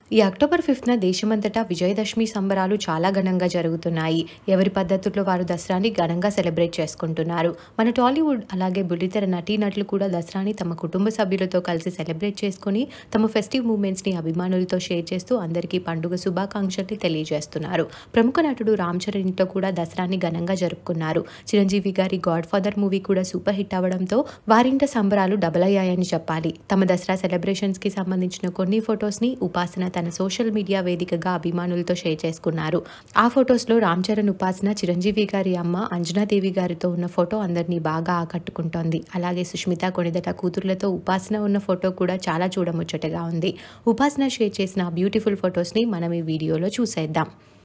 ఈ అక్టోబర్ ఫిఫ్త్న దేశమంతటా విజయదశమి సంబరాలు చాలా ఘనంగా జరుగుతున్నాయి ఎవరి పద్ధతుల్లో వారు దసరాని ఘనంగా సెలబ్రేట్ చేసుకుంటున్నారు మన టాలీవుడ్ అలాగే బుల్లితెర నటీనటులు కూడా దసరాని తమ కుటుంబ సభ్యులతో కలిసి సెలబ్రేట్ చేసుకుని తమ ఫెస్టివ్ మూమెంట్స్ని అభిమానులతో షేర్ చేస్తూ అందరికీ పండుగ శుభాకాంక్షల్ని తెలియజేస్తున్నారు ప్రముఖ నటుడు రామ్ చరణ్ ఇంట్లో కూడా దసరాని ఘనంగా జరుపుకున్నారు చిరంజీవి గారి గాడ్ ఫాదర్ మూవీ కూడా సూపర్ హిట్ అవడంతో వారింట సంబరాలు డబల్ అయ్యాయని చెప్పాలి తమ దసరా సెలబ్రేషన్స్కి సంబంధించిన కొన్ని ఫొటోస్ని ఉపాసన తన సోషల్ మీడియా వేదికగా అభిమానులతో షేర్ చేసుకున్నారు ఆ ఫొటోస్లో రామ్ చరణ్ ఉపాసన చిరంజీవి గారి అమ్మ అంజనాదేవి గారితో ఉన్న ఫోటో అందరినీ బాగా ఆకట్టుకుంటోంది అలాగే సుష్మిత కొణిదట కూతుర్లతో ఉపాసన ఉన్న ఫోటో కూడా చాలా చూడముచ్చటగా ఉంది ఉపాసన షేర్ చేసిన బ్యూటిఫుల్ ఫొటోస్ని మనం ఈ వీడియోలో చూసేద్దాం